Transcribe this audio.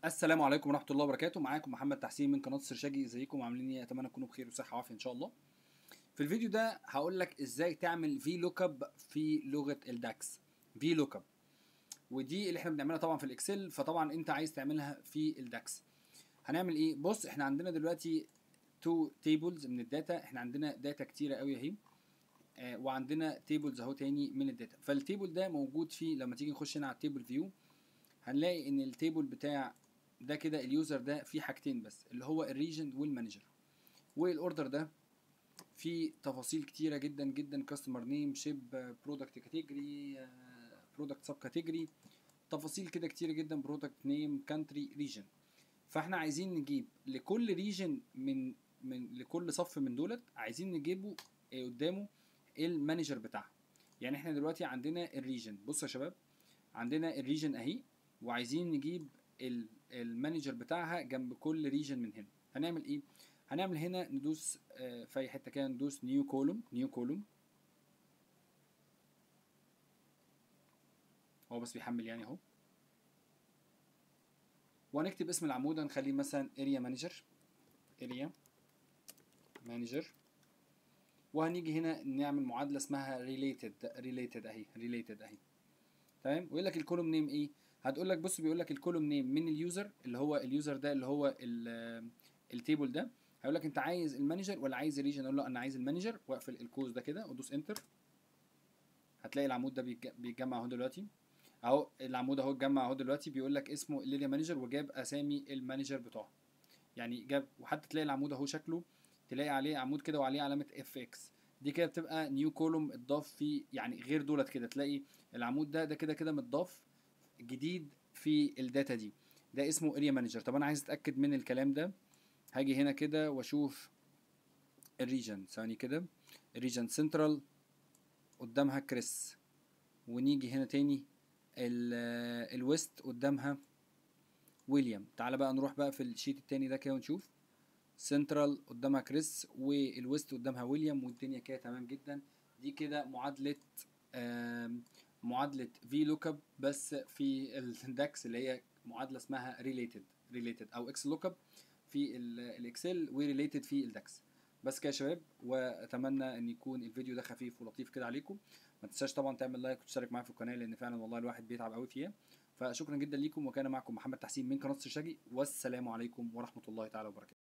السلام عليكم ورحمه الله وبركاته معاكم محمد تحسين من قناه سرشاجي ازيكم عاملين ايه اتمنى تكونوا بخير وصحه وعافيه ان شاء الله في الفيديو ده هقول لك ازاي تعمل في لوك اب في لغه الداكس في لوك اب ودي اللي احنا بنعملها طبعا في الاكسل فطبعا انت عايز تعملها في الداكس هنعمل ايه بص احنا عندنا دلوقتي تو تيبلز من الداتا احنا عندنا داتا كتيره قوي اهي آه وعندنا تيبلز اهو تاني من الداتا فالتيبل ده موجود فيه لما تيجي نخش هنا على التيبل فيو هنلاقي ان التيبل بتاع ده كده اليوزر ده فيه حاجتين بس اللي هو الريجن والمانجر والاوردر ده فيه تفاصيل كتيره جدا جدا كاستمر نيم شيب برودكت كاتيجوري برودكت سب كاتيجوري تفاصيل كده كتيره جدا برودكت نيم كانتري ريجن فاحنا عايزين نجيب لكل ريجن من من لكل صف من دولت عايزين نجيبه قدامه المانجر بتاعها يعني احنا دلوقتي عندنا الريجن بصوا يا شباب عندنا الريجن اهي وعايزين نجيب المانجر بتاعها جنب كل ريجن من هنا هنعمل ايه هنعمل هنا ندوس آه في اي حته كده ندوس نيو كولوم نيو كولوم هو بس بيحمل يعني اهو وهنكتب اسم العمود هنخليه مثلا اريا مانجر اريا مانجر وهنيجي هنا نعمل معادله اسمها ريليتد ريليتد اهي ريليتد اهي تمام ويقول لك الكولوم نيم ايه هتقول لك بص بيقول لك الكولوم نيم من اليوزر اللي هو اليوزر ده اللي هو التيبل ده هيقول لك انت عايز المانجر ولا عايز الريجن اقول له انا عايز المانجر واقفل الكوز ده كده وادوس انتر هتلاقي العمود ده بيتجمع اهو دلوقتي اهو العمود اهو اتجمع اهو دلوقتي بيقول لك اسمه الليريا مانجر وجاب اسامي المانجر بتوعه يعني جاب وحتى تلاقي العمود اهو شكله تلاقي عليه عمود كده وعليه علامه اف اكس دي كده بتبقى نيو كولوم اتضاف فيه يعني غير دولت كده تلاقي العمود ده ده كده كده متضاف جديد في الداتا دي ده اسمه اريا مانجر طب انا عايز اتاكد من الكلام ده هاجي هنا كده واشوف الريجن ثاني كده الريجن سنترال قدامها كريس ونيجي هنا تاني الويست قدامها ويليام تعالى بقى نروح بقى في الشيت التاني ده كده ونشوف سنترال قدامها كريس والويست قدامها ويليام والدنيا كده تمام جدا دي كده معادله معادله في لوك اب بس في الداكس اللي هي معادله اسمها ريليتد ريليتد او اكس لوك اب في الاكسل وريليتد في الداكس بس كده يا شباب واتمنى ان يكون الفيديو ده خفيف ولطيف كده عليكم ما تنساش طبعا تعمل لايك وتشترك معايا في القناه لان فعلا والله الواحد بيتعب قوي فيها فشكرا جدا ليكم وكان معكم محمد تحسين من قناه الشاجي والسلام عليكم ورحمه الله تعالى وبركاته